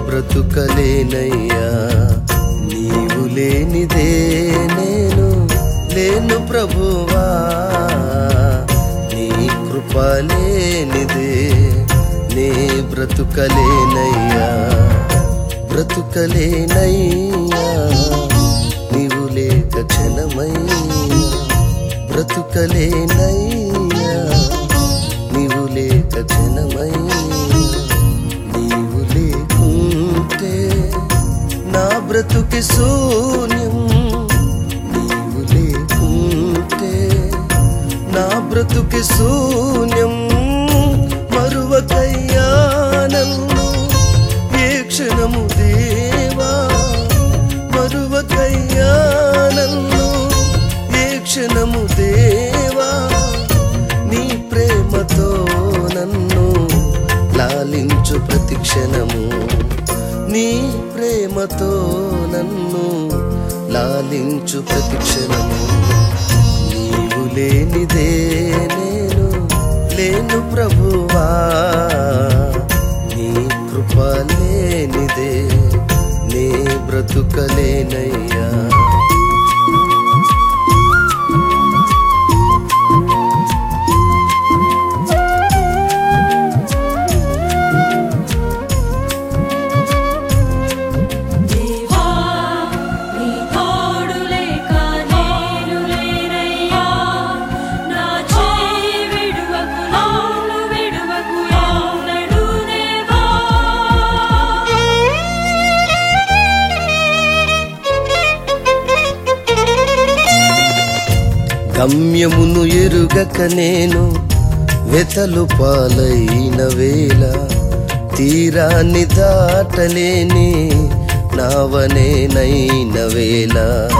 బ్రతుకలేనయ్యా నీవు లేనిదే నేను లేను ప్రభువా నీ కృప లేనిదే నే బ్రతుకలేనయ్యా బ్రతుకలేనయ్యా నీవు లేక క్షణమయ్యా బ్రతుకలేనయ్యా నీవు లేక క్షణమయ్యా నీవు లేకుంటే నా బ్రతుకి శూన్యం నీవు లేకుంటే నా బ్రతుకి శూన్యం మరువకయ్యా నన్ను ఏ క్షణము దేవా మరువకయ్యా నన్ను ఏ క్షణము దేవా నీ ప్రేమతో నన్ను లాలించు ప్రతి క్షణము నీ ప్రేమతో నన్ను లాలించు ప్రతి క్షణము నీవు లేనిదే నేను లేను ప్రభువా నీ కృప లేనిదే నే బ్రతుకలేనయ్యా దేవా నీ తోడు లేక నేను లేనయ్యా నా చేయి విడువకు నన్ను విడువకు ఎన్నడూ దేవా గమ్యమును ఎరుగక నేను వెతలు పాలైన వేళ తీరాన్ని దాటలేని నావనేనైన వేళ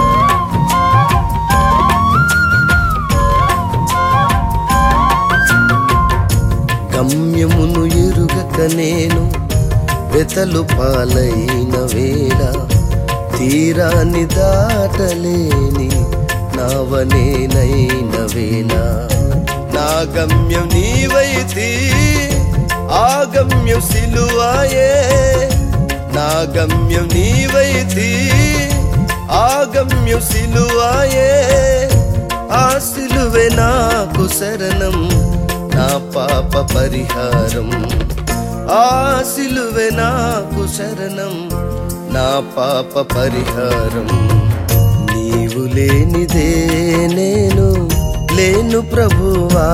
గమ్యమును ఎరుగక నేను వెతలు పాలైన వేళ తీరాన్ని దాటలేని నావనేనైన వేళ నా గమ్యం నీవైతే ఆ గమ్యం సిలువాయే నా గమ్యం నీవైతే ఆ గమ్యం సిలువాయే ఆ సిలువే నాకు శరణం నా పాప పరిహారం ఆ సిలువే నాకు శరణం నా పాప పరిహారం నీవు లేనిదే నేను లేను ప్రభువా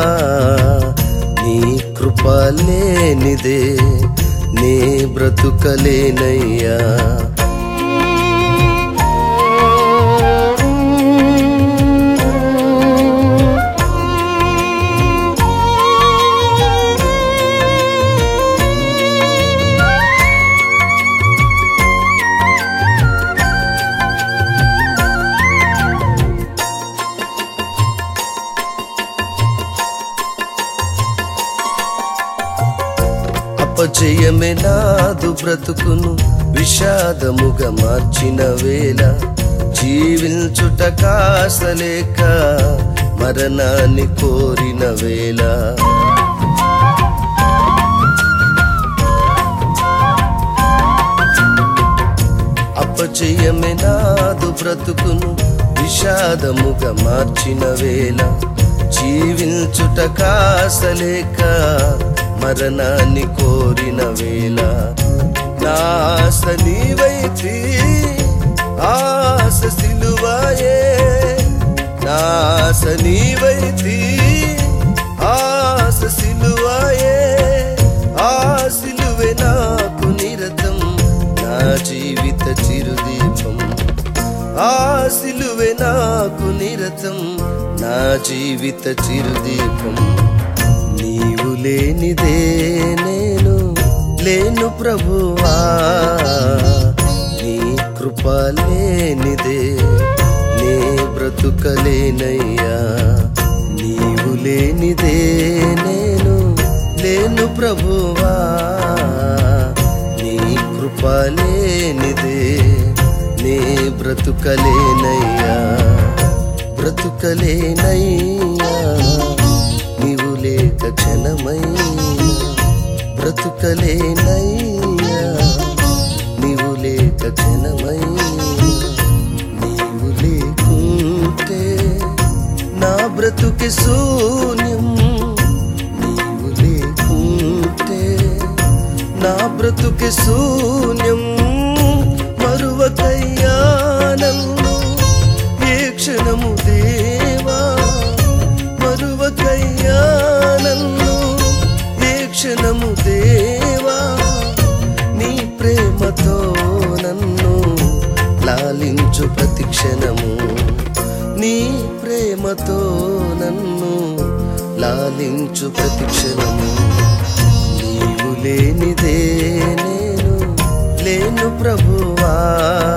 నీ కృప లేనిదే నే బ్రతుకలేనయ్యా అపజయమే నాదు బ్రతుకును విషాదముగా మార్చిన వేళ జీవించుట కాసలేక మరణాన్ని కోరిన వేళ అపజయమే నాదు బ్రతుకును విషాదముగా మార్చిన వేళ జీవించుట కాసలేక మరణాన్ని కోరిన వేళ నా ఆశ నీవైతే ఆశ సిలువాయే నా ఆశ నీవైతే ఆశ సిలువాయే ఆ సిలువే నాకు నిరతం నా జీవిత చిరుదీపం ఆ సిలువే నాకు నిరతం నా జీవిత చిరుదీపం నీవు లేనిదే నేను లేను ప్రభువా నీ కృప లేనిదే నే బ్రతుకలేనయ్యా నీవు లేనిదే నేను లేను ప్రభువా నీ కృప లేనిదే నే బ్రతుకలేనయ్యా బ్రతుకలేనయ్యా నీవు లేక క్షణమయ్యా బ్రతుకలేనయ్యా ఒక్క క్షణమై నీవు లేకుంటే నా బ్రతుకి శూన్యం నీవు లేకుంటే నా బ్రతుకి శూన్యం మరువకయ్యా నన్ను ఏ క్షణము దేవా మరువకయ్యా నన్ను ఏ క్షణము దేవా నీ ప్రేమతో నన్ను లాలించు ప్రతి క్షణము నీ ప్రేమతో నన్ను లాలించు ప్రతి క్షణము నీవు లేనిదే నేను లేను ప్రభువా